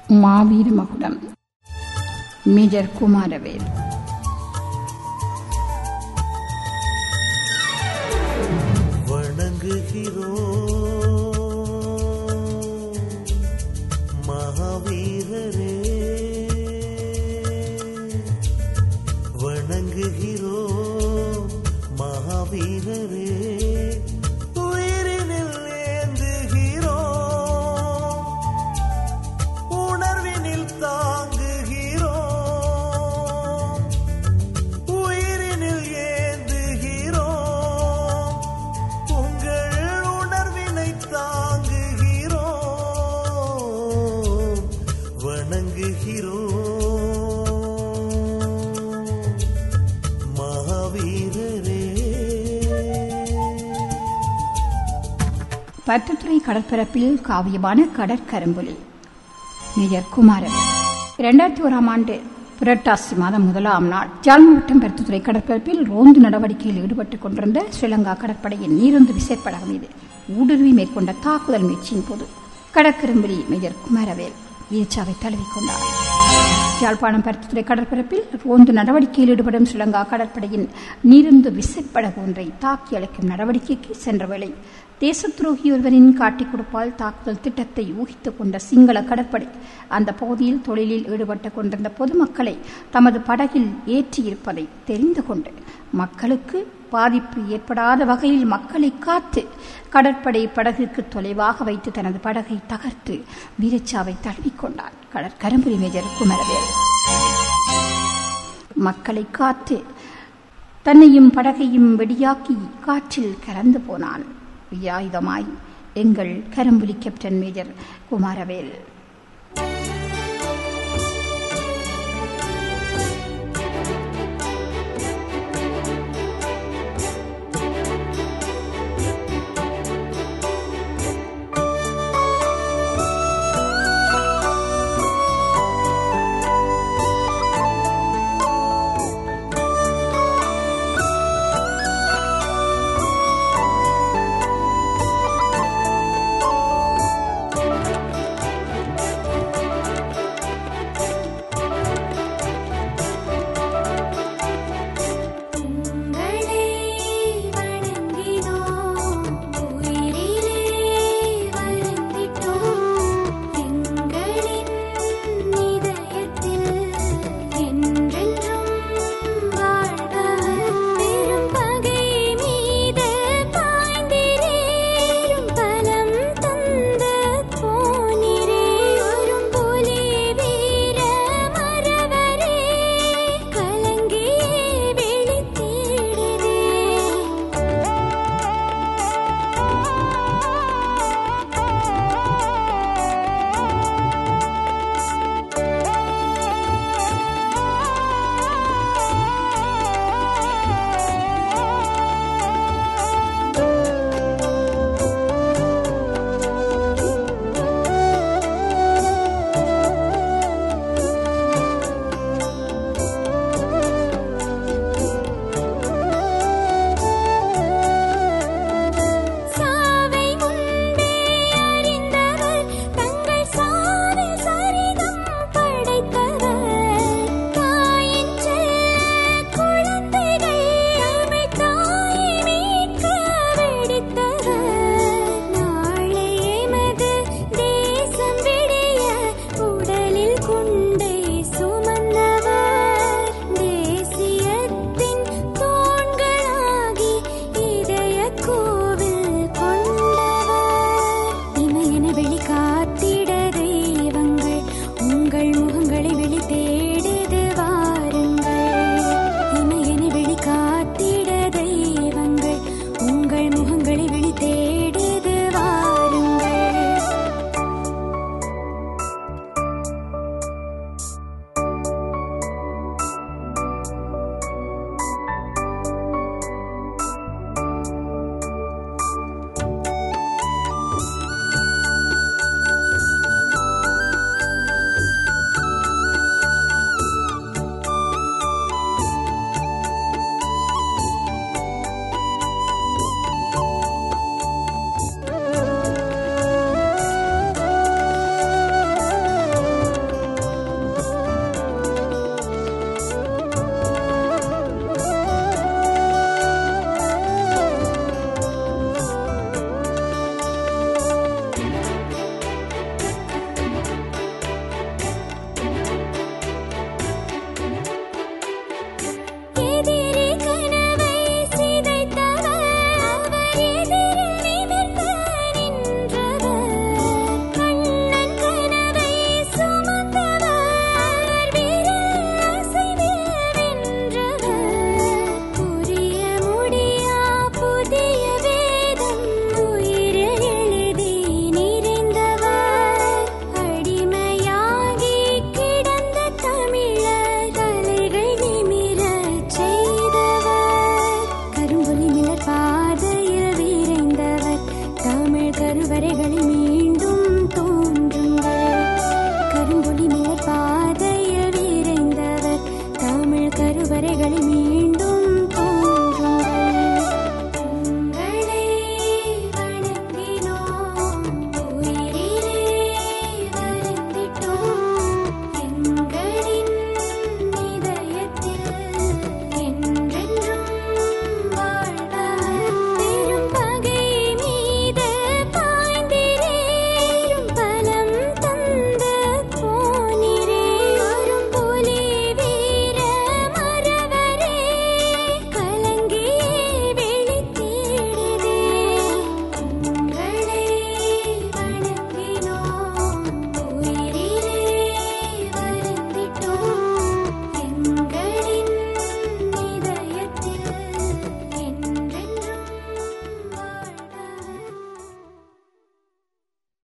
மாவீர மகுடம் மேஜர் குமாரவேல் வணங்குகிறோம் மகாவீரரே வணங்குகிறோம் மகாவீரரே உயிரினில் ஏந்துகிறோம் உணர்வினில் தாங்குகிறோம் உயிரினில் ஏந்துகிறோம் உங்கள் உணர்வினை தாங்குகிறோம் வணங்குகிறோம் மகாவீரரே பட்டுத்துறை கடற்பரப்பில் காவியமான கடற்கரும்புலி மேஜர் குமாரவேல் இரண்டாயிரத்தி ஓராம் ஆண்டு புரட்டாசி மாதம் முதலாம் நாள் ஜாழ் மாவட்டம் பருத்துத்துறை கடற்பரப்பில் ரோந்து நடவடிக்கையில் ஈடுபட்டுக் கொண்டிருந்த ஸ்ரீலங்கா கடற்படையின் நீருந்து விசைப்படகு மீது ஊடுருவி மேற்கொண்ட தாக்குதல் முயற்சியின் போது கடற்கரும்புலி மேஜர் குமாரவேல் வீழ்ச்சாவை தழுவிக்கொண்டார் யாழ்ப்பாணம் பருத்துத்துறை கடற்பரப்பில் ரோந்து நடவடிக்கையில் ஈடுபடும் ஸ்ரீலங்கா கடற்படையின் நீருந்து விசைப்படகு ஒன்றை தாக்கி அளிக்கும் நடவடிக்கைக்கு சென்ற வேளை தேச துரோகி ஒருவரின் காட்டிக் கொடுப்பால் தாக்குதல் திட்டத்தை ஊகித்துக் கொண்ட சிங்கள கடற்படை அந்த பகுதியில் தொழிலில் ஈடுபட்டுக் கொண்டிருந்த பொதுமக்களை தமது படகில் ஏற்றியிருப்பதை தெரிந்து கொண்டு மக்களுக்கு பாதிப்பு ஏற்படாத வகையில் மக்களை காத்து கடற்படை படகுக்கு தொலைவாக வைத்து தனது படகை தகர்த்து வீரச்சாவை தழுவிக்கொண்டார் கடற்கரம்புரி மேஜர் குமரவேல் மக்களை காத்து தன்னையும் படகையும் வெடியாக்கி காற்றில் கலந்து போனான் ஆயுதமாய் எங்கள் கரம்புலி கேப்டன் மேஜர் குமாரவேல்